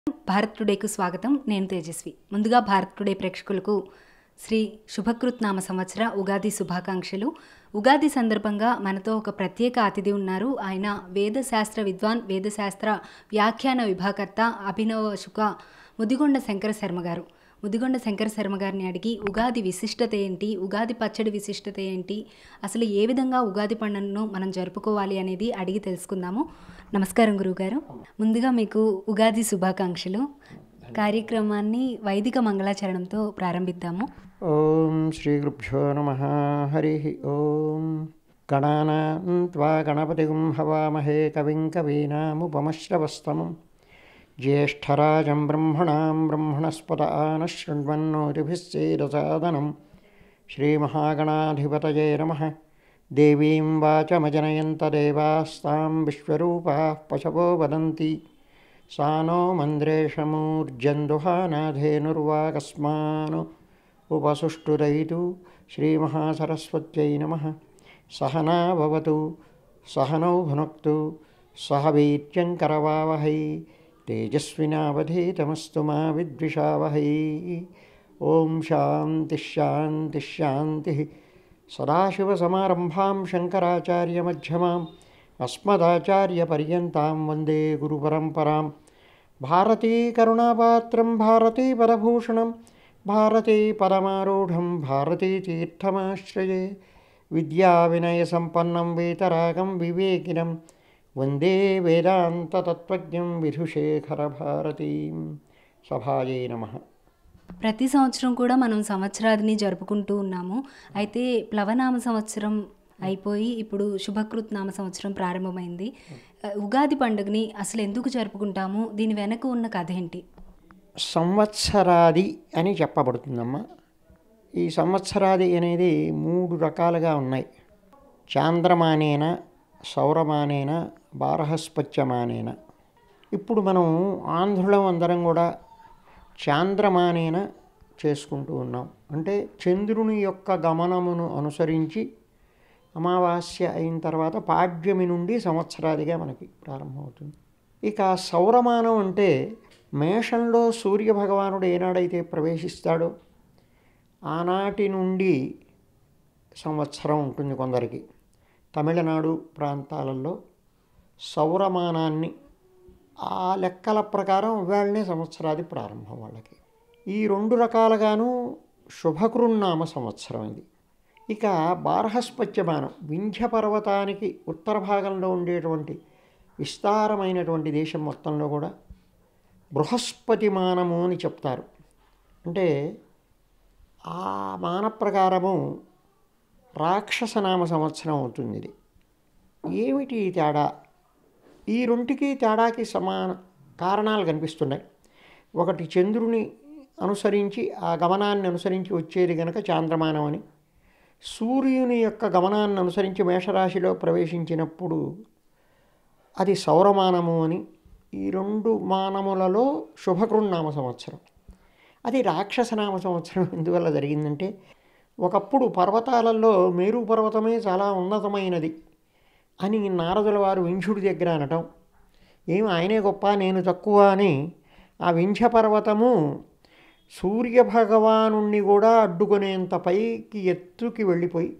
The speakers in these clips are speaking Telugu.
భారత్ టుడేకు స్వాగతం నేను తేజస్వి ముందుగా భారత్ టుడే ప్రేక్షకులకు శ్రీ శుభకృత్ నామ సంవత్సర ఉగాది శుభాకాంక్షలు ఉగాది సందర్భంగా మనతో ఒక ప్రత్యేక అతిథి ఉన్నారు ఆయన వేదశాస్త్ర విద్వాన్ వేదశాస్త్ర వ్యాఖ్యాన విభాగర్త అభినవ శుక ముదిగొండ శంకర శర్మ గారు ముదిగొండ శంకర శర్మ గారిని అడిగి ఉగాది విశిష్టత ఏంటి ఉగాది పచ్చడి విశిష్టత ఏంటి అసలు ఏ విధంగా ఉగాది పండుగను మనం జరుపుకోవాలి అనేది అడిగి తెలుసుకుందాము నమస్కారం గురువుగారు ముందుగా మీకు ఉగాది శుభాకాంక్షలు కార్యక్రమాన్ని వైదిక మంగళాచరణంతో ప్రారంభిద్దాము ఓం శ్రీగురుభ్యో నమ హరి ఓం గణానాం త్వా గణపతిగుం హవామహే కవిం కవీనాముపమశ్రవస్తమం జ్యేష్ఠరాజం బ్రహ్మణాం బ్రహ్మణస్పత ఆనశృण्वन्नोतिभिश्चेदसादनं श्रीमहागणाधिपतये नमः देवीं वाचमजनयन्तदेवास्तां विश्वरूपाः पशवो वदन्ति सा नो मन्द्रेशमूर्जन्दुहानाधेनुर्वाकस्मानु उपसुष्टुरयितु श्रीमहासरस्वत्यै नमः सहना भवतु सहनौ भुनक्तु सह वीर्यङ्करवावहै तेजस्विनावधीतमस्तु मा विद्विषावहै ॐ शान्तिः शान्तिः शान्तिः सदाशिवसमारम्भां शङ्कराचार्यमध्यमाम् अस्मदाचार्यपर्यन्तां वन्दे गुरुपरम्परां भारतीकरुणापात्रं भारतीपदभूषणं भारतीपदमारूढं भारतीतीर्थमाश्रये विद्याविनयसम्पन्नं वेतरागं विवेकिनं वन्दे वेदान्ततत्त्वज्ञं विधुशेखरभारतीं सभायै नमः ప్రతి సంవత్సరం కూడా మనం సంవత్సరాదిని జరుపుకుంటూ ఉన్నాము అయితే ప్లవనామ సంవత్సరం అయిపోయి ఇప్పుడు శుభకృత్ నామ సంవత్సరం ప్రారంభమైంది ఉగాది పండుగని అసలు ఎందుకు జరుపుకుంటాము దీని వెనక ఉన్న కథ ఏంటి సంవత్సరాది అని చెప్పబడుతుందమ్మా ఈ సంవత్సరాది అనేది మూడు రకాలుగా ఉన్నాయి చాంద్రమానేన సౌరమానేన బారహస్పత్యమానేన ఇప్పుడు మనం ఆంధ్రులం అందరం కూడా చాంద్రమానేన చేసుకుంటూ ఉన్నాం అంటే చంద్రుని యొక్క గమనమును అనుసరించి అమావాస్య అయిన తర్వాత పాడ్యమి నుండి సంవత్సరాదిగా మనకి ప్రారంభమవుతుంది ఇక సౌరమానం అంటే మేషంలో సూర్యభగవానుడు ఏనాడైతే ప్రవేశిస్తాడో ఆనాటి నుండి సంవత్సరం ఉంటుంది కొందరికి తమిళనాడు ప్రాంతాలలో సౌరమానాన్ని ఆ లెక్కల ప్రకారం వేళనే సంవత్సరాది ప్రారంభం వాళ్ళకి ఈ రెండు రకాలుగాను శుభకృన్నామ సంవత్సరం ఇది ఇక బార్హస్పత్యమానం వింధ్య పర్వతానికి ఉత్తర భాగంలో ఉండేటువంటి విస్తారమైనటువంటి దేశం మొత్తంలో కూడా బృహస్పతి మానము అని చెప్తారు అంటే ఆ మాన ప్రకారము రాక్షసనామ సంవత్సరం అవుతుంది ఇది ఏమిటి ఈ తేడా ఈ రెంటికి తేడాకి సమాన కారణాలు కనిపిస్తున్నాయి ఒకటి చంద్రుని అనుసరించి ఆ గమనాన్ని అనుసరించి వచ్చేది గనక చాంద్రమానం అని సూర్యుని యొక్క గమనాన్ని అనుసరించి మేషరాశిలో ప్రవేశించినప్పుడు అది సౌరమానము అని ఈ రెండు మానములలో శుభకృన్నామ సంవత్సరం అది రాక్షసనామ సంవత్సరం ఎందువల్ల జరిగిందంటే ఒకప్పుడు పర్వతాలలో మేరు పర్వతమే చాలా ఉన్నతమైనది అని నారదుల వారు వింఛుడి దగ్గర అనటం ఏమి ఆయనే గొప్ప నేను తక్కువ అని ఆ వింఛ పర్వతము సూర్యభగవాను కూడా అడ్డుకునేంత పైకి ఎత్తుకి వెళ్ళిపోయి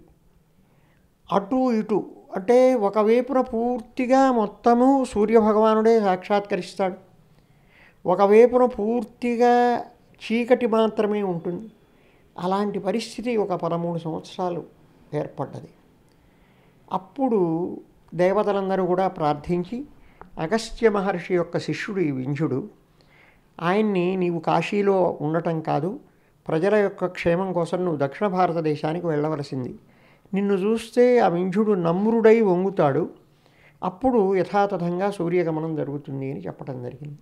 అటు ఇటు అంటే ఒకవైపున పూర్తిగా మొత్తము సూర్యభగవానుడే సాక్షాత్కరిస్తాడు ఒకవైపున పూర్తిగా చీకటి మాత్రమే ఉంటుంది అలాంటి పరిస్థితి ఒక పదమూడు సంవత్సరాలు ఏర్పడ్డది అప్పుడు దేవతలందరూ కూడా ప్రార్థించి అగస్త్య మహర్షి యొక్క శిష్యుడు ఈ వింజుడు ఆయన్ని నీవు కాశీలో ఉండటం కాదు ప్రజల యొక్క క్షేమం కోసం నువ్వు దక్షిణ భారతదేశానికి వెళ్ళవలసింది నిన్ను చూస్తే ఆ వింజుడు నమ్రుడై వంగుతాడు అప్పుడు యథాతథంగా సూర్యగమనం జరుగుతుంది అని చెప్పడం జరిగింది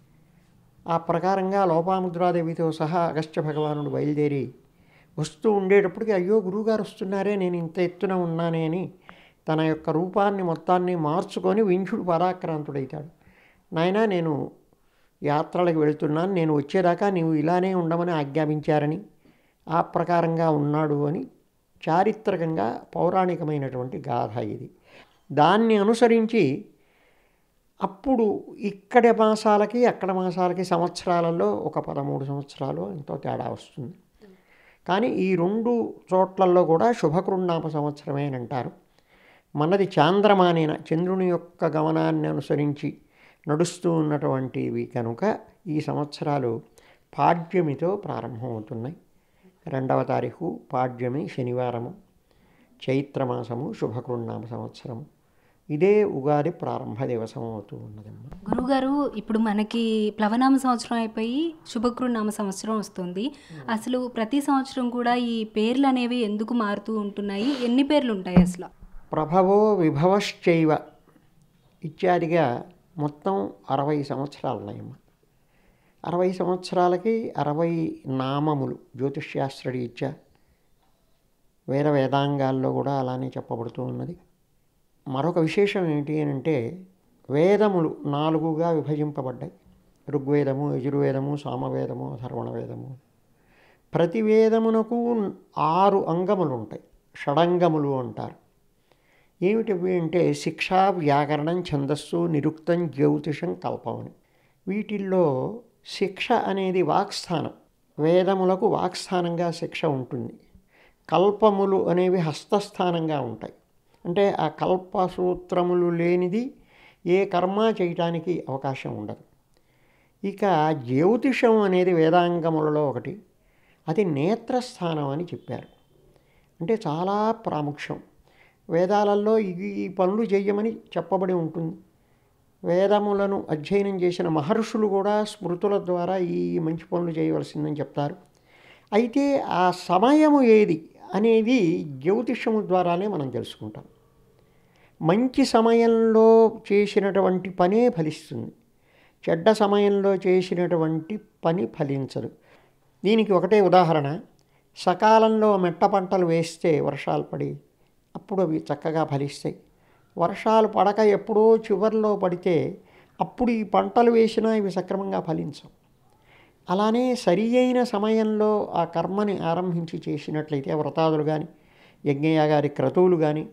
ఆ ప్రకారంగా లోపాముద్రాదేవితో సహా అగస్త్య భగవానుడు బయలుదేరి వస్తూ ఉండేటప్పటికి అయ్యో గురువుగారు వస్తున్నారే నేను ఇంత ఎత్తున ఉన్నానే అని తన యొక్క రూపాన్ని మొత్తాన్ని మార్చుకొని వింఛుడు పరాక్రాంతుడవుతాడు నాయన నేను యాత్రలకు వెళ్తున్నాను నేను వచ్చేదాకా నీవు ఇలానే ఉండమని ఆజ్ఞాపించారని ఆ ప్రకారంగా ఉన్నాడు అని చారిత్రకంగా పౌరాణికమైనటువంటి గాథ ఇది దాన్ని అనుసరించి అప్పుడు ఇక్కడి మాసాలకి అక్కడ మాసాలకి సంవత్సరాలలో ఒక పదమూడు సంవత్సరాలు ఎంతో తేడా వస్తుంది కానీ ఈ రెండు చోట్లలో కూడా శుభకృన్నామ సంవత్సరమే అని అంటారు మనది చాంద్రమానేన చంద్రుని యొక్క గమనాన్ని అనుసరించి నడుస్తూ ఉన్నటువంటివి కనుక ఈ సంవత్సరాలు పాడ్యమితో ప్రారంభమవుతున్నాయి రెండవ తారీఖు పాడ్యమి శనివారము చైత్రమాసము శుభకృన్నామ సంవత్సరము ఇదే ఉగాది ప్రారంభ దివసం అవుతూ ఉన్నదమ్మా గురుగారు ఇప్పుడు మనకి ప్లవనామ సంవత్సరం అయిపోయి శుభకృనామ సంవత్సరం వస్తుంది అసలు ప్రతి సంవత్సరం కూడా ఈ పేర్లు అనేవి ఎందుకు మారుతూ ఉంటున్నాయి ఎన్ని పేర్లు ఉంటాయి అసలు ప్రభవో విభవశ్చైవ ఇత్యాదిగా మొత్తం అరవై సంవత్సరాలు ఉన్నాయమ్మా అరవై సంవత్సరాలకి అరవై నామములు జ్యోతిష్శాస్త్రరీత్యా వేద వేదాంగాల్లో కూడా అలానే చెప్పబడుతూ ఉన్నది మరొక విశేషం ఏంటి అని అంటే వేదములు నాలుగుగా విభజింపబడ్డాయి ఋగ్వేదము యజుర్వేదము సామవేదము అథర్వణ వేదము ప్రతి వేదమునకు ఆరు అంగములు ఉంటాయి షడంగములు అంటారు ఏమిటివి అంటే శిక్ష వ్యాకరణం ఛందస్సు నిరుక్తం జ్యోతిషం కల్పం అని వీటిల్లో శిక్ష అనేది వాక్స్థానం వేదములకు వాక్స్థానంగా శిక్ష ఉంటుంది కల్పములు అనేవి హస్తస్థానంగా ఉంటాయి అంటే ఆ కల్ప సూత్రములు లేనిది ఏ కర్మ చేయటానికి అవకాశం ఉండదు ఇక జ్యోతిషం అనేది వేదాంగములలో ఒకటి అది నేత్రస్థానం అని చెప్పారు అంటే చాలా ప్రాముఖ్యం వేదాలలో ఇది ఈ పనులు చేయమని చెప్పబడి ఉంటుంది వేదములను అధ్యయనం చేసిన మహర్షులు కూడా స్మృతుల ద్వారా ఈ మంచి పనులు చేయవలసిందని చెప్తారు అయితే ఆ సమయము ఏది అనేది జ్యోతిషము ద్వారానే మనం తెలుసుకుంటాం మంచి సమయంలో చేసినటువంటి పనే ఫలిస్తుంది చెడ్డ సమయంలో చేసినటువంటి పని ఫలించదు దీనికి ఒకటే ఉదాహరణ సకాలంలో మెట్ట పంటలు వేస్తే వర్షాలు పడి అప్పుడు అవి చక్కగా ఫలిస్తాయి వర్షాలు పడక ఎప్పుడో చివరిలో పడితే అప్పుడు ఈ పంటలు వేసినా ఇవి సక్రమంగా ఫలించవు అలానే సరి అయిన సమయంలో ఆ కర్మని ఆరంభించి చేసినట్లయితే వ్రతాదులు కానీ యజ్ఞయాగారి క్రతువులు కానీ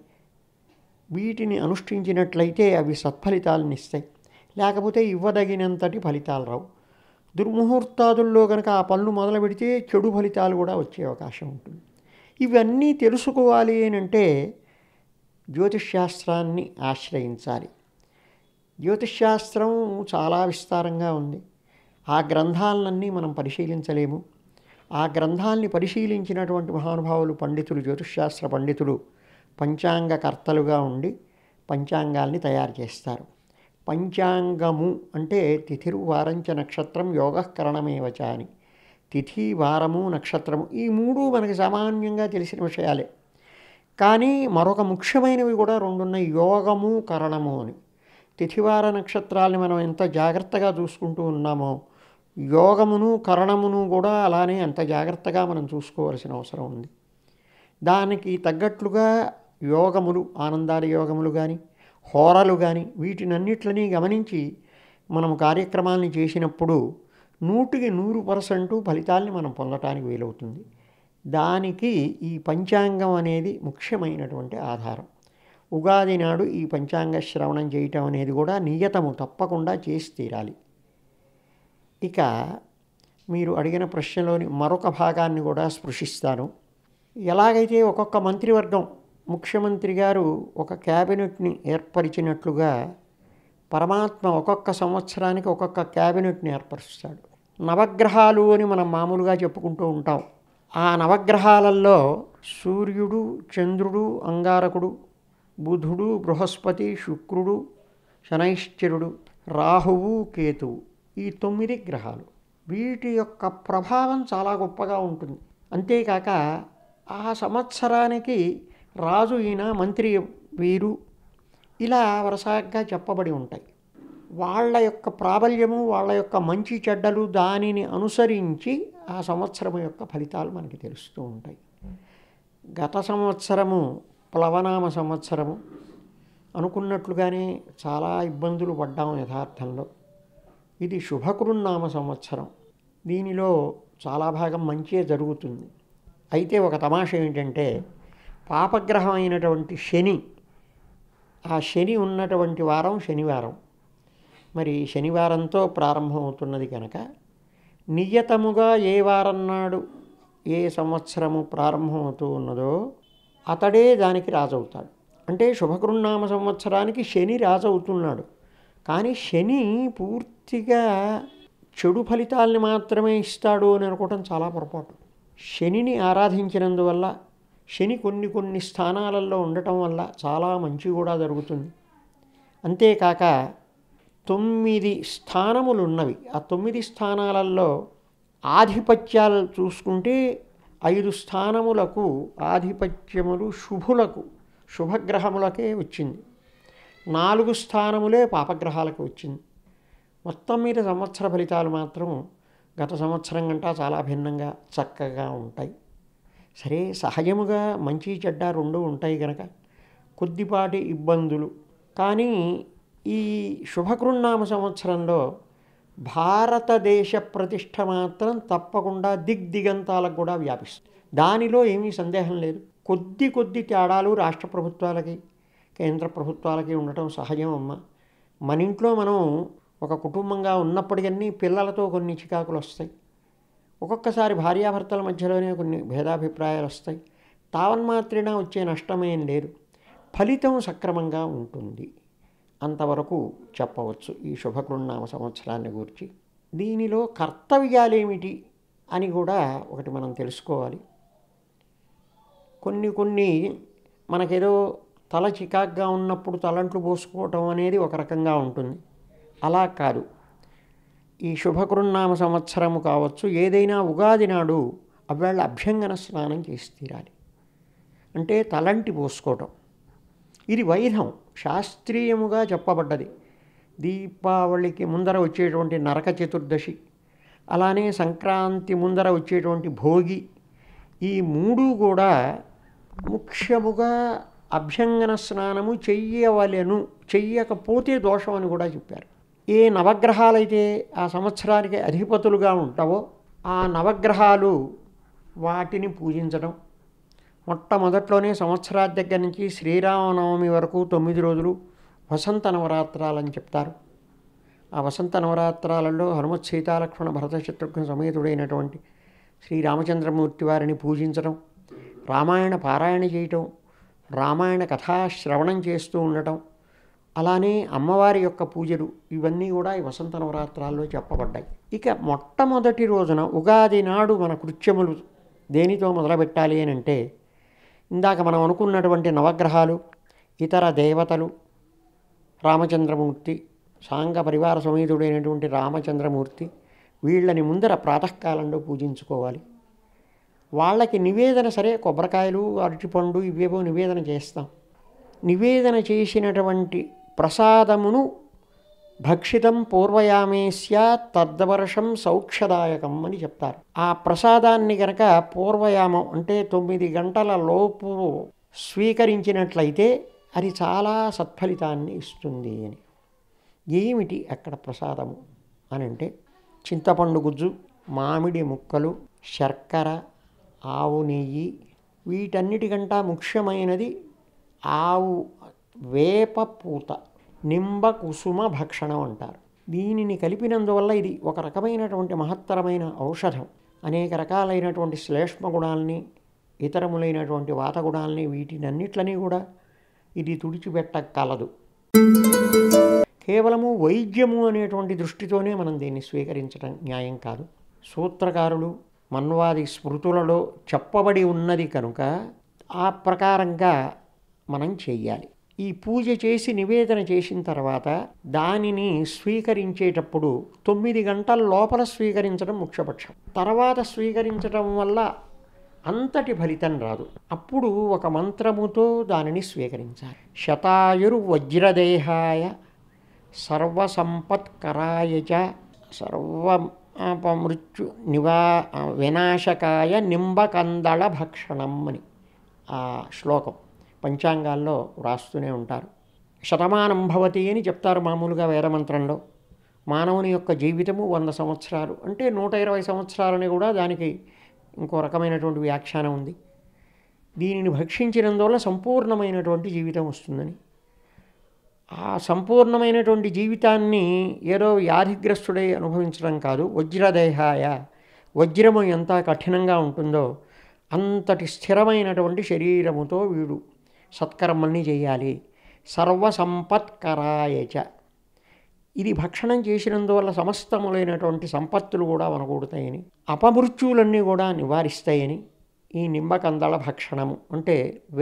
వీటిని అనుష్ఠించినట్లయితే అవి సత్ఫలితాలను ఇస్తాయి లేకపోతే ఇవ్వదగినంతటి ఫలితాలు రావు దుర్ముహూర్తాదుల్లో కనుక ఆ పనులు మొదలు పెడితే చెడు ఫలితాలు కూడా వచ్చే అవకాశం ఉంటుంది ఇవన్నీ తెలుసుకోవాలి అని అంటే జ్యోతిష్శాస్త్రాన్ని ఆశ్రయించాలి జ్యోతిష్శాస్త్రం చాలా విస్తారంగా ఉంది ఆ గ్రంథాలన్నీ మనం పరిశీలించలేము ఆ గ్రంథాల్ని పరిశీలించినటువంటి మహానుభావులు పండితులు జ్యోతిష్శాస్త్ర పండితులు పంచాంగకర్తలుగా ఉండి పంచాంగాల్ని తయారు చేస్తారు పంచాంగము అంటే తిథిరు వారంచ నక్షత్రం యోగకరణమేవచ అని తిథి వారము నక్షత్రము ఈ మూడు మనకి సామాన్యంగా తెలిసిన విషయాలే కానీ మరొక ముఖ్యమైనవి కూడా రెండు ఉన్నాయి యోగము కరణము అని తిథివార నక్షత్రాలని మనం ఎంత జాగ్రత్తగా చూసుకుంటూ ఉన్నామో యోగమును కరణమును కూడా అలానే అంత జాగ్రత్తగా మనం చూసుకోవాల్సిన అవసరం ఉంది దానికి తగ్గట్లుగా యోగములు ఆనందాల యోగములు కానీ హోరలు కానీ వీటినన్నిట్లని గమనించి మనం కార్యక్రమాల్ని చేసినప్పుడు నూటికి నూరు పర్సెంటు ఫలితాల్ని మనం పొందటానికి వీలవుతుంది దానికి ఈ పంచాంగం అనేది ముఖ్యమైనటువంటి ఆధారం ఉగాది నాడు ఈ పంచాంగ శ్రవణం చేయటం అనేది కూడా నియతము తప్పకుండా చేసి తీరాలి ఇక మీరు అడిగిన ప్రశ్నలోని మరొక భాగాన్ని కూడా స్పృశిస్తాను ఎలాగైతే ఒక్కొక్క మంత్రివర్గం ముఖ్యమంత్రి గారు ఒక క్యాబినెట్ని ఏర్పరిచినట్లుగా పరమాత్మ ఒక్కొక్క సంవత్సరానికి ఒక్కొక్క క్యాబినెట్ని ఏర్పరుస్తాడు నవగ్రహాలు అని మనం మామూలుగా చెప్పుకుంటూ ఉంటాం ఆ నవగ్రహాలలో సూర్యుడు చంద్రుడు అంగారకుడు బుధుడు బృహస్పతి శుక్రుడు శనైశ్చరుడు రాహువు కేతువు ఈ తొమ్మిది గ్రహాలు వీటి యొక్క ప్రభావం చాలా గొప్పగా ఉంటుంది అంతేకాక ఆ సంవత్సరానికి రాజు ఈయన మంత్రి వీరు ఇలా వరుసగా చెప్పబడి ఉంటాయి వాళ్ళ యొక్క ప్రాబల్యము వాళ్ళ యొక్క మంచి చెడ్డలు దానిని అనుసరించి ఆ సంవత్సరం యొక్క ఫలితాలు మనకి తెలుస్తూ ఉంటాయి గత సంవత్సరము ప్లవనామ సంవత్సరము అనుకున్నట్లుగానే చాలా ఇబ్బందులు పడ్డాము యథార్థంలో ఇది శుభకృన్నామ సంవత్సరం దీనిలో చాలా భాగం మంచిగా జరుగుతుంది అయితే ఒక తమాష ఏంటంటే పాపగ్రహం అయినటువంటి శని ఆ శని ఉన్నటువంటి వారం శనివారం మరి శనివారంతో ప్రారంభమవుతున్నది కనుక నియతముగా ఏ వారం నాడు ఏ సంవత్సరము ప్రారంభమవుతూ ఉన్నదో అతడే దానికి రాజవుతాడు అంటే శుభకృన్నామ సంవత్సరానికి శని రాజవుతున్నాడు కానీ శని పూర్తిగా చెడు ఫలితాలని మాత్రమే ఇస్తాడు అని అనుకోవటం చాలా పొరపాటు శనిని ఆరాధించినందువల్ల శని కొన్ని కొన్ని స్థానాలలో ఉండటం వల్ల చాలా మంచి కూడా జరుగుతుంది అంతేకాక తొమ్మిది స్థానములు ఉన్నవి ఆ తొమ్మిది స్థానాలలో ఆధిపత్యాలు చూసుకుంటే ఐదు స్థానములకు ఆధిపత్యములు శుభులకు శుభగ్రహములకే వచ్చింది నాలుగు స్థానములే పాపగ్రహాలకు వచ్చింది మొత్తం మీద సంవత్సర ఫలితాలు మాత్రం గత సంవత్సరం కంటా చాలా భిన్నంగా చక్కగా ఉంటాయి సరే సహజముగా మంచి చెడ్డ రెండు ఉంటాయి కనుక కొద్దిపాటి ఇబ్బందులు కానీ ఈ శుభకృన్నామ సంవత్సరంలో భారతదేశ ప్రతిష్ట మాత్రం తప్పకుండా దిగ్దిగంతాలకు కూడా వ్యాపిస్తుంది దానిలో ఏమీ సందేహం లేదు కొద్ది కొద్ది తేడాలు రాష్ట్ర ప్రభుత్వాలకి కేంద్ర ప్రభుత్వాలకి ఉండటం సహజం అమ్మ మన ఇంట్లో మనం ఒక కుటుంబంగా ఉన్నప్పటికీ పిల్లలతో కొన్ని చికాకులు వస్తాయి ఒక్కొక్కసారి భార్యాభర్తల మధ్యలోనే కొన్ని భేదాభిప్రాయాలు వస్తాయి తావన్మాత్రిన వచ్చే నష్టమేం లేదు ఫలితం సక్రమంగా ఉంటుంది అంతవరకు చెప్పవచ్చు ఈ శుభకృన్నామ సంవత్సరాన్ని గురించి దీనిలో కర్తవ్యాలేమిటి అని కూడా ఒకటి మనం తెలుసుకోవాలి కొన్ని కొన్ని మనకేదో తల చికాగ్గా ఉన్నప్పుడు తలంట్లు పోసుకోవటం అనేది ఒక రకంగా ఉంటుంది అలా కాదు ఈ శుభకృన్నామ సంవత్సరము కావచ్చు ఏదైనా ఉగాది నాడు అవేళ అభ్యంగన స్నానం చేసి తీరాలి అంటే తలంటి పోసుకోవటం ఇది వైరం శాస్త్రీయముగా చెప్పబడ్డది దీపావళికి ముందర వచ్చేటువంటి నరక చతుర్దశి అలానే సంక్రాంతి ముందర వచ్చేటువంటి భోగి ఈ మూడు కూడా ముఖ్యముగా అభ్యంగన స్నానము చెయ్యవలెను చెయ్యకపోతే దోషం అని కూడా చెప్పారు ఏ నవగ్రహాలైతే ఆ సంవత్సరానికి అధిపతులుగా ఉంటావో ఆ నవగ్రహాలు వాటిని పూజించడం మొట్టమొదట్లోనే సంవత్సరాది దగ్గర నుంచి శ్రీరామనవమి వరకు తొమ్మిది రోజులు వసంత నవరాత్రాలని చెప్తారు ఆ వసంత నవరాత్రాలలో హనుమత్ సీతాలక్ష్మణ భరత శత్రుఘ్న సమేతుడైనటువంటి శ్రీరామచంద్రమూర్తి వారిని పూజించడం రామాయణ పారాయణ చేయటం రామాయణ కథా శ్రవణం చేస్తూ ఉండటం అలానే అమ్మవారి యొక్క పూజలు ఇవన్నీ కూడా ఈ వసంత నవరాత్రాల్లో చెప్పబడ్డాయి ఇక మొట్టమొదటి రోజున ఉగాది నాడు మన కృత్యములు దేనితో మొదలుపెట్టాలి అని అంటే ఇందాక మనం అనుకున్నటువంటి నవగ్రహాలు ఇతర దేవతలు రామచంద్రమూర్తి సాంగ పరివార సమేతుడైనటువంటి రామచంద్రమూర్తి వీళ్ళని ముందర ప్రాతకాలంలో పూజించుకోవాలి వాళ్ళకి నివేదన సరే కొబ్బరికాయలు అరటిపండు ఇవేవో నివేదన చేస్తాం నివేదన చేసినటువంటి ప్రసాదమును భక్షితం పూర్వయామేస్య తద్వర్షం సౌక్షదాయకం అని చెప్తారు ఆ ప్రసాదాన్ని గనక పూర్వయామం అంటే తొమ్మిది గంటల లోపు స్వీకరించినట్లయితే అది చాలా సత్ఫలితాన్ని ఇస్తుంది అని ఏమిటి అక్కడ ప్రసాదము అని అంటే చింతపండు గుజ్జు మామిడి ముక్కలు శర్కర ఆవు నెయ్యి వీటన్నిటికంటా ముఖ్యమైనది ఆవు వేప పూత నింబ కుసుమ భక్షణం అంటారు దీనిని కలిపినందువల్ల ఇది ఒక రకమైనటువంటి మహత్తరమైన ఔషధం అనేక రకాలైనటువంటి శ్లేష్మ గుణాలని ఇతరములైనటువంటి వాత గుణాలని వీటినన్నిట్లని కూడా ఇది తుడిచిపెట్టగలదు కేవలము వైద్యము అనేటువంటి దృష్టితోనే మనం దీన్ని స్వీకరించడం న్యాయం కాదు సూత్రకారులు మన్వాది స్మృతులలో చెప్పబడి ఉన్నది కనుక ఆ ప్రకారంగా మనం చెయ్యాలి ఈ పూజ చేసి నివేదన చేసిన తర్వాత దానిని స్వీకరించేటప్పుడు తొమ్మిది గంటల లోపల స్వీకరించడం ముఖ్యపక్షం తర్వాత స్వీకరించడం వల్ల అంతటి ఫలితం రాదు అప్పుడు ఒక మంత్రముతో దానిని స్వీకరించాలి శతాయుర్ వజ్రదేహాయ సర్వసంపత్కరాయ చ సర్వమృత్యు నివా వినాశకాయ నింబకందళ భక్షణం అని ఆ శ్లోకం పంచాంగాల్లో వ్రాస్తూనే ఉంటారు శతమానం భవతి అని చెప్తారు మామూలుగా వేదమంత్రంలో మానవుని యొక్క జీవితము వంద సంవత్సరాలు అంటే నూట ఇరవై సంవత్సరాలని కూడా దానికి ఇంకో రకమైనటువంటి వ్యాఖ్యానం ఉంది దీనిని భక్షించినందువల్ల సంపూర్ణమైనటువంటి జీవితం వస్తుందని ఆ సంపూర్ణమైనటువంటి జీవితాన్ని ఏదో వ్యాధిగ్రస్తుడై అనుభవించడం కాదు వజ్రదేహాయ వజ్రము ఎంత కఠినంగా ఉంటుందో అంతటి స్థిరమైనటువంటి శరీరముతో వీడు సత్కర్మల్ని చేయాలి సర్వసంపత్కరాయచ ఇది భక్షణం చేసినందువల్ల సమస్తములైనటువంటి సంపత్తులు కూడా వనకూడతాయని అపమృత్యువులన్నీ కూడా నివారిస్తాయని ఈ నిమ్మకందళ భక్షణము అంటే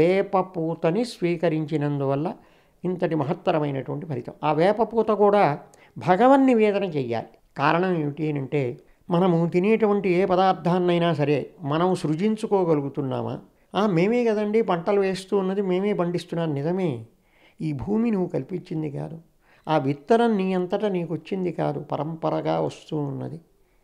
వేపపూతని స్వీకరించినందువల్ల ఇంతటి మహత్తరమైనటువంటి ఫలితం ఆ వేపపూత కూడా భగవన్ నివేదన చెయ్యాలి కారణం ఏమిటి అని అంటే మనము తినేటువంటి ఏ పదార్థాన్నైనా సరే మనం సృజించుకోగలుగుతున్నామా ఆ, మేమే కదండి పంటలు వేస్తూ ఉన్నది మేమే పండిస్తున్నాం నిజమే ఈ భూమి నువ్వు కల్పించింది కాదు ఆ విత్తనం నీ అంతటా నీకు వచ్చింది కాదు పరంపరగా వస్తూ ఉన్నది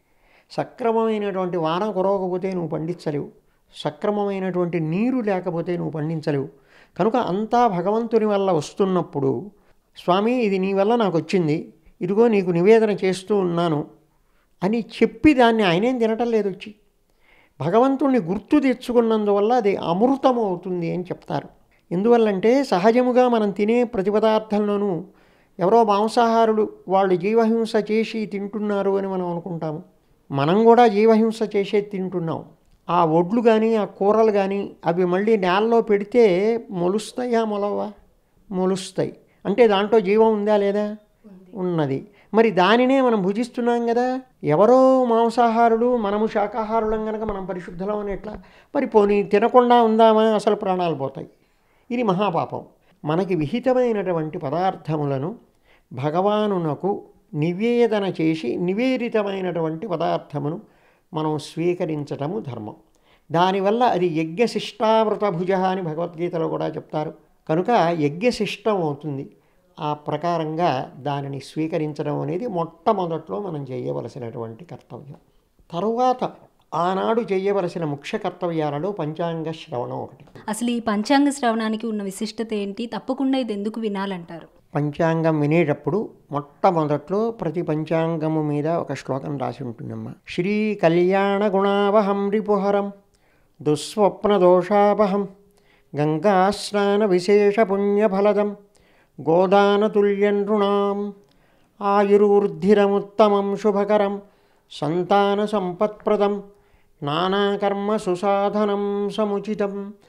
సక్రమమైనటువంటి వాన కురవకపోతే నువ్వు పండించలేవు సక్రమమైనటువంటి నీరు లేకపోతే నువ్వు పండించలేవు కనుక అంతా భగవంతుని వల్ల వస్తున్నప్పుడు స్వామి ఇది నీ వల్ల నాకు వచ్చింది ఇదిగో నీకు నివేదన చేస్తూ ఉన్నాను అని చెప్పి దాన్ని ఆయనేం తినటం లేదు వచ్చి భగవంతుణ్ణి గుర్తు తెచ్చుకున్నందువల్ల అది అమృతం అవుతుంది అని చెప్తారు ఎందువల్లంటే సహజముగా మనం తినే ప్రతి పదార్థంలోనూ ఎవరో మాంసాహారులు వాళ్ళు జీవహింస చేసి తింటున్నారు అని మనం అనుకుంటాము మనం కూడా జీవహింస చేసే తింటున్నాం ఆ ఒడ్లు కానీ ఆ కూరలు కానీ అవి మళ్ళీ నేలలో పెడితే మొలుస్తాయా మొలవా మొలుస్తాయి అంటే దాంట్లో జీవం ఉందా లేదా ఉన్నది మరి దానినే మనం భుజిస్తున్నాం కదా ఎవరో మాంసాహారుడు మనము శాకాహారులం కనుక మనం పరిశుద్ధలం అని ఎట్లా మరి పోనీ తినకుండా ఉందామా అసలు ప్రాణాలు పోతాయి ఇది మహాపాపం మనకి విహితమైనటువంటి పదార్థములను భగవానునకు నివేదన చేసి నివేదితమైనటువంటి పదార్థమును మనం స్వీకరించటము ధర్మం దానివల్ల అది యజ్ఞశిష్టామృత భుజ అని భగవద్గీతలో కూడా చెప్తారు కనుక యజ్ఞశిష్టం అవుతుంది ఆ ప్రకారంగా దానిని స్వీకరించడం అనేది మొట్టమొదట్లో మనం చేయవలసినటువంటి కర్తవ్యం తరువాత ఆనాడు చేయవలసిన ముఖ్య కర్తవ్యాలలో పంచాంగ శ్రవణం ఒకటి అసలు ఈ పంచాంగ శ్రవణానికి ఉన్న విశిష్టత ఏంటి తప్పకుండా ఇది ఎందుకు వినాలంటారు పంచాంగం వినేటప్పుడు మొట్టమొదట్లో ప్రతి పంచాంగము మీద ఒక శ్లోకం రాసి ఉంటుందమ్మా శ్రీ కళ్యాణ గుణావహం రిపుహరం దుస్వప్న దోషాపహం గంగాస్నాన విశేష పుణ్యఫలదం గోదానతుల్యం నృణాం ఆయుర్వృద్ధిరముత్తమం శుభకరం సంతాన సంపత్ప్రదం నానాకర్మ సుసాధనం సముచితం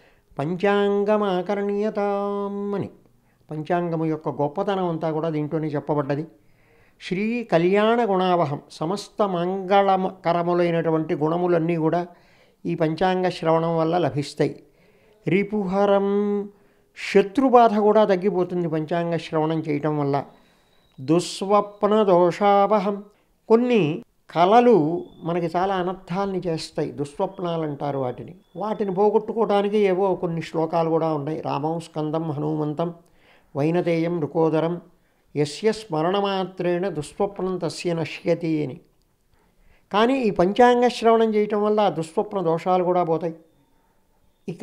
పంచాంగమాకరణీయతాం అని పంచాంగము యొక్క గొప్పతనం అంతా కూడా దీంట్లోనే చెప్పబడ్డది శ్రీ కళ్యాణ గుణావహం సమస్త మంగళకరములైనటువంటి గుణములన్నీ కూడా ఈ పంచాంగ శ్రవణం వల్ల లభిస్తాయి రిపుహరం శత్రుబాధ కూడా తగ్గిపోతుంది పంచాంగ శ్రవణం చేయటం వల్ల దుస్వప్న దోషావహం కొన్ని కళలు మనకి చాలా అనర్థాలని చేస్తాయి దుస్వప్నాలు అంటారు వాటిని వాటిని పోగొట్టుకోవడానికి ఏవో కొన్ని శ్లోకాలు కూడా ఉన్నాయి రామం స్కందం హనుమంతం వైనతేయం రుకోదరం యస్య స్మరణమాత్రేణ దుస్వప్నం తస్య నశ్యతి అని కానీ ఈ పంచాంగ శ్రవణం చేయటం వల్ల ఆ దుస్వప్న దోషాలు కూడా పోతాయి ఇక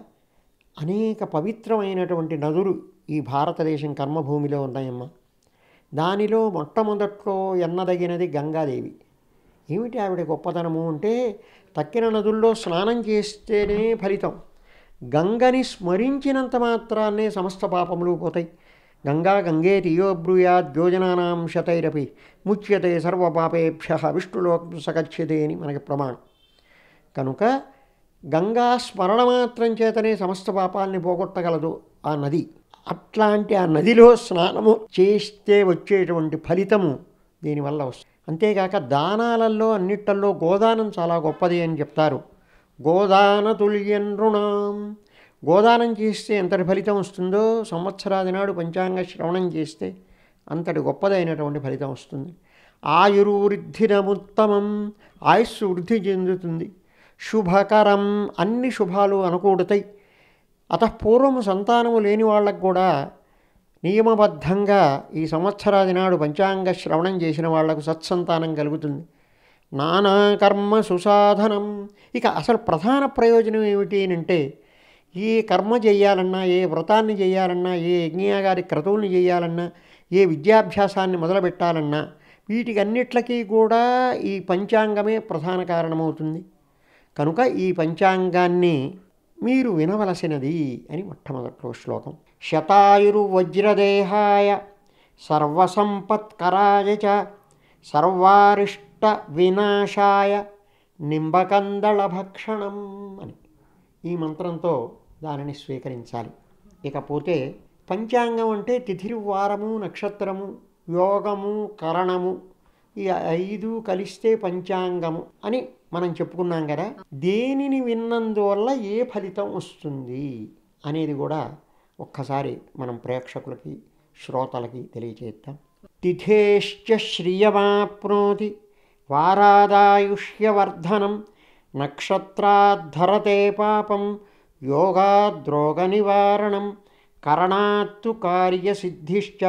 అనేక పవిత్రమైనటువంటి నదులు ఈ భారతదేశం కర్మభూమిలో ఉన్నాయమ్మా దానిలో మొట్టమొదట్లో ఎన్నదగినది గంగాదేవి ఏమిటి ఆవిడ గొప్పతనము అంటే తక్కిన నదుల్లో స్నానం చేస్తేనే ఫలితం గంగని స్మరించినంత మాత్రాన్నే సమస్త పాపములు పోతాయి గంగా గంగే తియోబ్రూయాద్ యోజనానాం శతైరపి ముచ్యతే సర్వపాపేభ్య విష్ణులోక్ సగచ్చతే అని మనకి ప్రమాణం కనుక గంగా స్మరణ మాత్రం చేతనే సమస్త పాపాలని పోగొట్టగలదు ఆ నది అట్లాంటి ఆ నదిలో స్నానము చేస్తే వచ్చేటువంటి ఫలితము దీనివల్ల వస్తుంది అంతేకాక దానాలలో అన్నిట్టల్లో గోదానం చాలా గొప్పది అని చెప్తారు గోదాన తుల్యం రుణాం గోదానం చేస్తే ఎంతటి ఫలితం వస్తుందో సంవత్సరాది నాడు పంచాంగ శ్రవణం చేస్తే అంతటి గొప్పదైనటువంటి ఫలితం వస్తుంది ఆయుర్వృద్ధిరముత్తమం ఆయుస్సు వృద్ధి చెందుతుంది శుభకరం అన్ని శుభాలు అనుకూడతాయి అతఃపూర్వము సంతానము లేని వాళ్ళకు కూడా నియమబద్ధంగా ఈ సంవత్సరాది నాడు పంచాంగ శ్రవణం చేసిన వాళ్లకు సత్సంతానం కలుగుతుంది నానా కర్మ సుసాధనం ఇక అసలు ప్రధాన ప్రయోజనం ఏమిటి అని అంటే ఏ కర్మ చేయాలన్నా ఏ వ్రతాన్ని చేయాలన్నా ఏ యజ్ఞయాగారి క్రతువుల్ని చేయాలన్నా ఏ విద్యాభ్యాసాన్ని మొదలుపెట్టాలన్నా వీటికన్నిట్లకీ కూడా ఈ పంచాంగమే ప్రధాన కారణమవుతుంది కనుక ఈ పంచాంగాన్ని మీరు వినవలసినది అని మొట్టమొదట్లో శ్లోకం శతాయురు వజ్రదేహాయ సర్వసంపత్కరాయ చ సర్వారిష్ట వినాశాయ నింబకందళ భక్షణం అని ఈ మంత్రంతో దానిని స్వీకరించాలి ఇకపోతే పంచాంగం అంటే తిథి వారము నక్షత్రము యోగము కరణము ఈ ఐదు కలిస్తే పంచాంగము అని మనం చెప్పుకున్నాం కదా దేనిని విన్నందువల్ల ఏ ఫలితం వస్తుంది అనేది కూడా ఒక్కసారి మనం ప్రేక్షకులకి శ్రోతలకి తెలియజేద్దాం తిథేశ్చ శ్రియమాప్నోతి వారాదాయుష్యవర్ధనం నక్షత్రాద్ధరతే పాపం యోగాద్రోగ నివారణం కరణాత్తు కార్యసిద్ధిశ్చ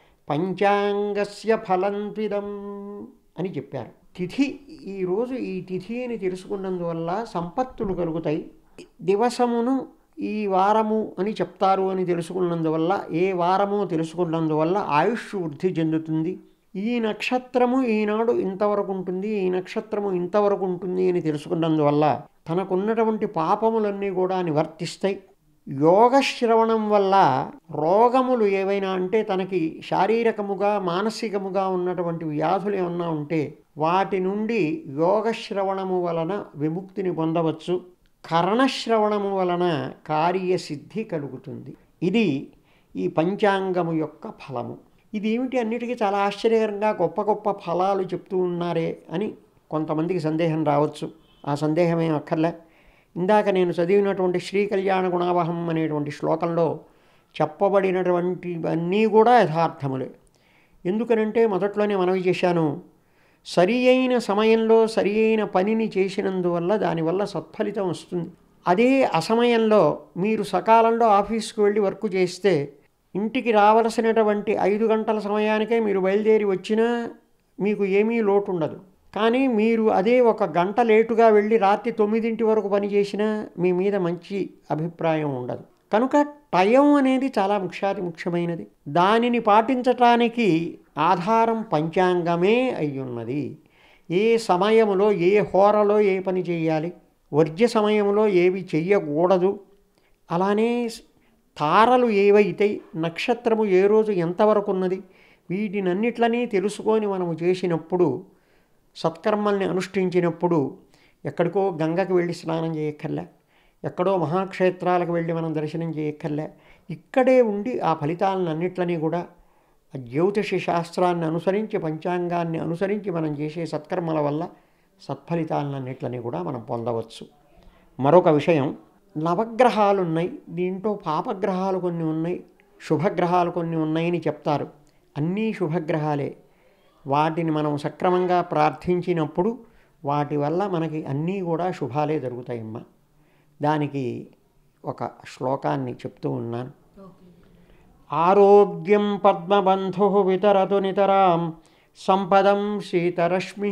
పంచాంగస్య ఫలంత్విదం అని చెప్పారు తిథి ఈరోజు ఈ తిథి అని తెలుసుకున్నందువల్ల సంపత్తులు కలుగుతాయి దివసమును ఈ వారము అని చెప్తారు అని తెలుసుకున్నందువల్ల ఏ వారమో తెలుసుకున్నందువల్ల ఆయుష్ వృద్ధి చెందుతుంది ఈ నక్షత్రము ఈనాడు ఇంతవరకు ఉంటుంది ఈ నక్షత్రము ఇంతవరకు ఉంటుంది అని తెలుసుకున్నందువల్ల తనకున్నటువంటి పాపములన్నీ కూడా నివర్తిస్తాయి యోగ శ్రవణం వల్ల రోగములు ఏవైనా అంటే తనకి శారీరకముగా మానసికముగా ఉన్నటువంటి వ్యాధులు ఏమన్నా ఉంటే వాటి నుండి యోగ శ్రవణము వలన విముక్తిని పొందవచ్చు కర్ణశ్రవణము వలన కార్యసిద్ధి కలుగుతుంది ఇది ఈ పంచాంగము యొక్క ఫలము ఇది ఏమిటి అన్నిటికీ చాలా ఆశ్చర్యకరంగా గొప్ప గొప్ప ఫలాలు చెప్తూ ఉన్నారే అని కొంతమందికి సందేహం రావచ్చు ఆ సందేహం ఏం అక్కర్లే ఇందాక నేను చదివినటువంటి శ్రీ కళ్యాణ గుణావహం అనేటువంటి శ్లోకంలో చెప్పబడినటువంటివన్నీ కూడా యథార్థములే ఎందుకనంటే మొదట్లోనే మనవి చేశాను సరి అయిన సమయంలో సరి అయిన పనిని చేసినందువల్ల దానివల్ల సత్ఫలితం వస్తుంది అదే అసమయంలో మీరు సకాలంలో ఆఫీస్కి వెళ్ళి వర్క్ చేస్తే ఇంటికి రావలసినటువంటి ఐదు గంటల సమయానికే మీరు బయలుదేరి వచ్చినా మీకు ఏమీ లోటు ఉండదు కానీ మీరు అదే ఒక గంట లేటుగా వెళ్ళి రాత్రి తొమ్మిదింటి వరకు పని చేసినా మీ మీద మంచి అభిప్రాయం ఉండదు కనుక టయం అనేది చాలా ముఖ్యాతి ముఖ్యమైనది దానిని పాటించటానికి ఆధారం పంచాంగమే అయ్యున్నది ఏ సమయంలో ఏ హోరలో ఏ పని చేయాలి వర్జ్య సమయంలో ఏవి చెయ్యకూడదు అలానే తారలు ఏవైతే నక్షత్రము ఏ రోజు ఎంతవరకు ఉన్నది వీటినన్నిట్లని తెలుసుకొని మనము చేసినప్పుడు సత్కర్మల్ని అనుష్ఠించినప్పుడు ఎక్కడికో గంగకి వెళ్ళి స్నానం చేయక్కర్లే ఎక్కడో మహాక్షేత్రాలకు వెళ్ళి మనం దర్శనం చేయక్కర్లే ఇక్కడే ఉండి ఆ ఫలితాలను అన్నిట్లని కూడా ఆ జ్యోతిష శాస్త్రాన్ని అనుసరించి పంచాంగాన్ని అనుసరించి మనం చేసే సత్కర్మల వల్ల సత్ఫలితాలన్నిట్లని కూడా మనం పొందవచ్చు మరొక విషయం నవగ్రహాలు ఉన్నాయి దీంట్లో పాపగ్రహాలు కొన్ని ఉన్నాయి శుభగ్రహాలు కొన్ని ఉన్నాయని చెప్తారు అన్నీ శుభగ్రహాలే వాటిని మనం సక్రమంగా ప్రార్థించినప్పుడు వాటి వల్ల మనకి అన్నీ కూడా శుభాలే జరుగుతాయమ్మా దానికి ఒక శ్లోకాన్ని చెప్తూ ఉన్నాను ఆరోగ్యం పద్మబంధు వితరతు నితరాం సంపదం శీతరశ్మి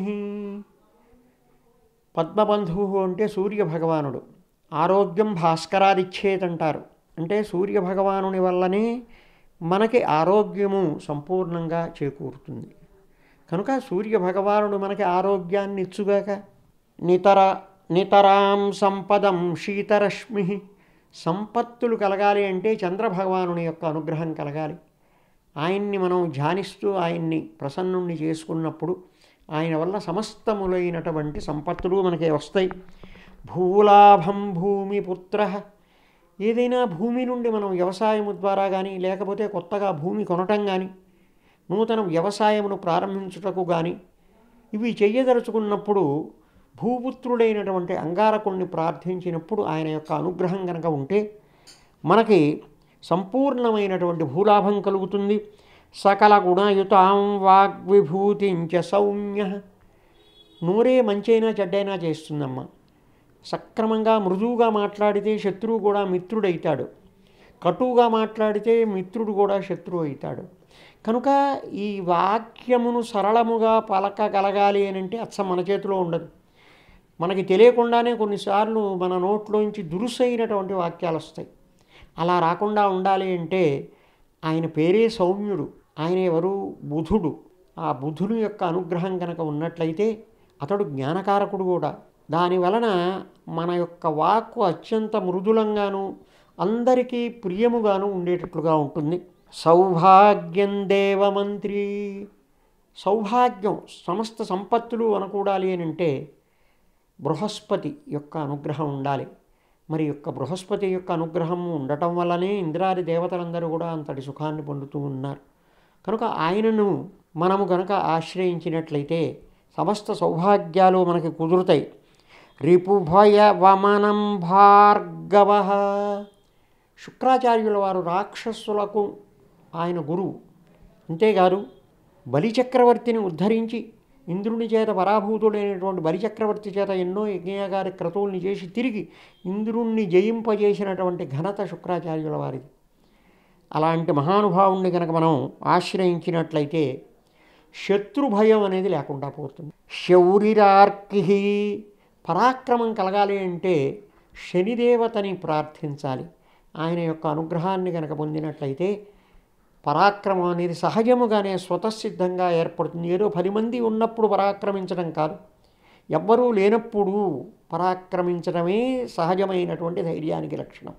పద్మబంధువు అంటే సూర్యభగవానుడు ఆరోగ్యం భాస్కరాదిచ్చేదంటారు అంటే సూర్యభగవానుని వల్లనే మనకి ఆరోగ్యము సంపూర్ణంగా చేకూరుతుంది కనుక సూర్యభగవానుడు మనకి ఆరోగ్యాన్ని ఇచ్చుగాక నితర నితరాం సంపదం శీతరశ్మి సంపత్తులు కలగాలి అంటే చంద్రభగవానుని యొక్క అనుగ్రహం కలగాలి ఆయన్ని మనం ధ్యానిస్తూ ఆయన్ని ప్రసన్నుణ్ణి చేసుకున్నప్పుడు ఆయన వల్ల సమస్తములైనటువంటి సంపత్తులు మనకి వస్తాయి భూలాభం భూమిపుత్ర ఏదైనా భూమి నుండి మనం వ్యవసాయము ద్వారా కానీ లేకపోతే కొత్తగా భూమి కొనటం కానీ నూతన వ్యవసాయమును ప్రారంభించుటకు కానీ ఇవి చెయ్యదలుచుకున్నప్పుడు భూపుత్రుడైనటువంటి అంగారకుణ్ణి ప్రార్థించినప్పుడు ఆయన యొక్క అనుగ్రహం కనుక ఉంటే మనకి సంపూర్ణమైనటువంటి భూలాభం కలుగుతుంది సకల గుణయుతాం వాగ్విభూతించ సౌమ్య నూరే మంచైనా చెడ్డైనా చేస్తుందమ్మా సక్రమంగా మృదువుగా మాట్లాడితే శత్రువు కూడా మిత్రుడైతాడు కటువుగా మాట్లాడితే మిత్రుడు కూడా శత్రువు అవుతాడు కనుక ఈ వాక్యమును సరళముగా పలకగలగాలి అని అంటే అచ్చ మన చేతిలో ఉండదు మనకి తెలియకుండానే కొన్నిసార్లు మన నోట్లోంచి దురుసైనటువంటి వాక్యాలు వస్తాయి అలా రాకుండా ఉండాలి అంటే ఆయన పేరే సౌమ్యుడు ఆయన ఎవరు బుధుడు ఆ బుధుని యొక్క అనుగ్రహం కనుక ఉన్నట్లయితే అతడు జ్ఞానకారకుడు కూడా దాని వలన మన యొక్క వాక్కు అత్యంత మృదులంగాను అందరికీ ప్రియముగాను ఉండేటట్లుగా ఉంటుంది సౌభాగ్యం దేవమంత్రి సౌభాగ్యం సమస్త సంపత్తులు అనుకూడాలి అని అంటే బృహస్పతి యొక్క అనుగ్రహం ఉండాలి మరి యొక్క బృహస్పతి యొక్క అనుగ్రహం ఉండటం వల్లనే ఇంద్రాది దేవతలందరూ కూడా అంతటి సుఖాన్ని పొందుతూ ఉన్నారు కనుక ఆయనను మనము గనక ఆశ్రయించినట్లయితే సమస్త సౌభాగ్యాలు మనకి కుదురుతాయి రిపుభయ వమనం భార్గవ శుక్రాచార్యుల వారు రాక్షసులకు ఆయన గురువు అంతేకాదు బలిచక్రవర్తిని ఉద్ధరించి ఇంద్రుని చేత పరాభూతుడైనటువంటి బలిచక్రవర్తి చేత ఎన్నో యజ్ఞయాగారి క్రతువుల్ని చేసి తిరిగి ఇంద్రుణ్ణి జయింపజేసినటువంటి ఘనత శుక్రాచార్యుల వారిది అలాంటి మహానుభావుణ్ణి కనుక మనం ఆశ్రయించినట్లయితే శత్రు భయం అనేది లేకుండా పోతుంది శౌరిరార్కి పరాక్రమం కలగాలి అంటే శనిదేవతని ప్రార్థించాలి ఆయన యొక్క అనుగ్రహాన్ని కనుక పొందినట్లయితే పరాక్రమం అనేది సహజముగానే స్వతసిద్ధంగా ఏర్పడుతుంది ఏదో పది మంది ఉన్నప్పుడు పరాక్రమించడం కాదు ఎవ్వరూ లేనప్పుడు పరాక్రమించడమే సహజమైనటువంటి ధైర్యానికి లక్షణం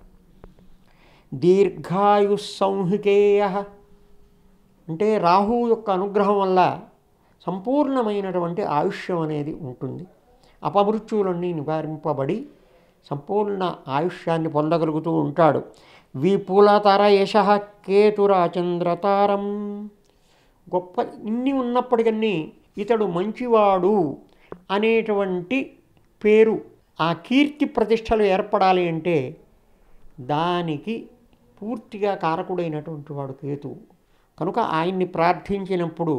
దీర్ఘాయు సంహికేయ అంటే రాహువు యొక్క అనుగ్రహం వల్ల సంపూర్ణమైనటువంటి ఆయుష్యం అనేది ఉంటుంది అపమృత్యువులన్నీ నివారింపబడి సంపూర్ణ ఆయుష్యాన్ని పొందగలుగుతూ ఉంటాడు విపులతర యశ కేతురాచంద్రతారం గొప్ప ఇన్ని ఉన్నప్పటికన్నీ ఇతడు మంచివాడు అనేటువంటి పేరు ఆ కీర్తి ప్రతిష్టలు ఏర్పడాలి అంటే దానికి పూర్తిగా కారకుడైనటువంటి వాడు కేతువు కనుక ఆయన్ని ప్రార్థించినప్పుడు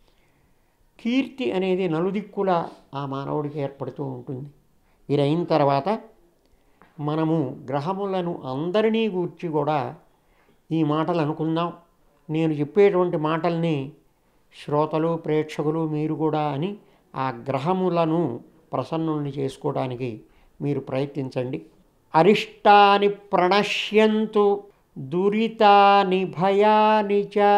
కీర్తి అనేది నలుదిక్కుల ఆ మానవుడికి ఏర్పడుతూ ఉంటుంది ఇది అయిన తర్వాత మనము గ్రహములను అందరినీ గూర్చి కూడా ఈ మాటలు అనుకుందాం నేను చెప్పేటువంటి మాటల్ని శ్రోతలు ప్రేక్షకులు మీరు కూడా అని ఆ గ్రహములను ప్రసన్నుల్ని చేసుకోవడానికి మీరు ప్రయత్నించండి అరిష్టాని ప్రణశ్యంతు దురితాని భయాని చ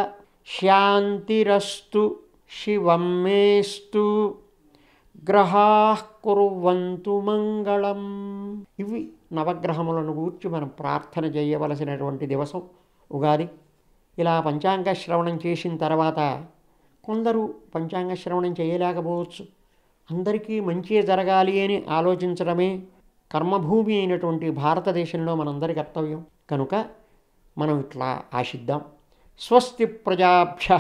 శాంతిరస్తు శివం మేస్తు గ్రహా కుర్వంతు మంగళం ఇవి నవగ్రహములను గూర్చి మనం ప్రార్థన చేయవలసినటువంటి దివసం ఉగాది ఇలా పంచాంగ శ్రవణం చేసిన తర్వాత కొందరు పంచాంగ శ్రవణం చేయలేకపోవచ్చు అందరికీ మంచి జరగాలి అని ఆలోచించడమే కర్మభూమి అయినటువంటి భారతదేశంలో మనందరి కర్తవ్యం కనుక మనం ఇట్లా ఆశిద్దాం స్వస్తి ప్రజాభ్య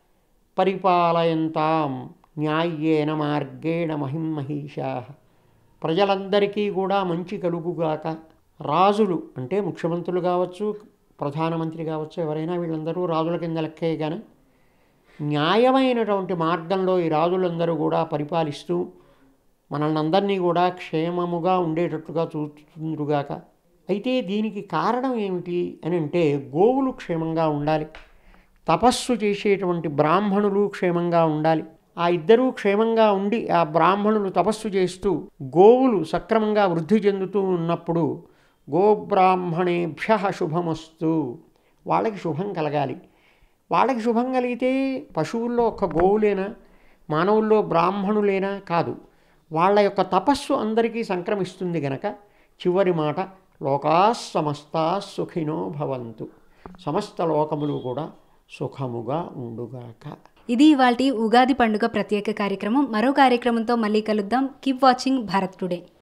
పరిపాలయంతాం న్యాయ్యేన మార్గేణ మహిమహీషా ప్రజలందరికీ కూడా మంచి కలుగుగాక రాజులు అంటే ముఖ్యమంత్రులు కావచ్చు ప్రధానమంత్రి కావచ్చు ఎవరైనా వీళ్ళందరూ రాజుల కింద లెక్కే కానీ న్యాయమైనటువంటి మార్గంలో ఈ రాజులందరూ కూడా పరిపాలిస్తూ మనల్ని అందరినీ కూడా క్షేమముగా ఉండేటట్టుగా చూస్తుందిరుగాక అయితే దీనికి కారణం ఏమిటి అని అంటే గోవులు క్షేమంగా ఉండాలి తపస్సు చేసేటువంటి బ్రాహ్మణులు క్షేమంగా ఉండాలి ఆ ఇద్దరూ క్షేమంగా ఉండి ఆ బ్రాహ్మణులు తపస్సు చేస్తూ గోవులు సక్రమంగా వృద్ధి చెందుతూ ఉన్నప్పుడు గోబ్రాహ్మణేభ్య శుభమస్తు వాళ్ళకి శుభం కలగాలి వాళ్ళకి శుభం కలిగితే పశువుల్లో ఒక్క గోవులేనా మానవుల్లో బ్రాహ్మణులేనా కాదు వాళ్ళ యొక్క తపస్సు అందరికీ సంక్రమిస్తుంది గనక చివరి మాట లోకా సమస్తా సుఖినో భవంతు సమస్త లోకములు కూడా సుఖముగా ఉండుగాక ఇది ఇవాల్టి ఉగాది పండుగ ప్రత్యేక కార్యక్రమం మరో కార్యక్రమంతో మళ్ళీ కలుద్దాం కీప్ వాచింగ్ భారత్ టుడే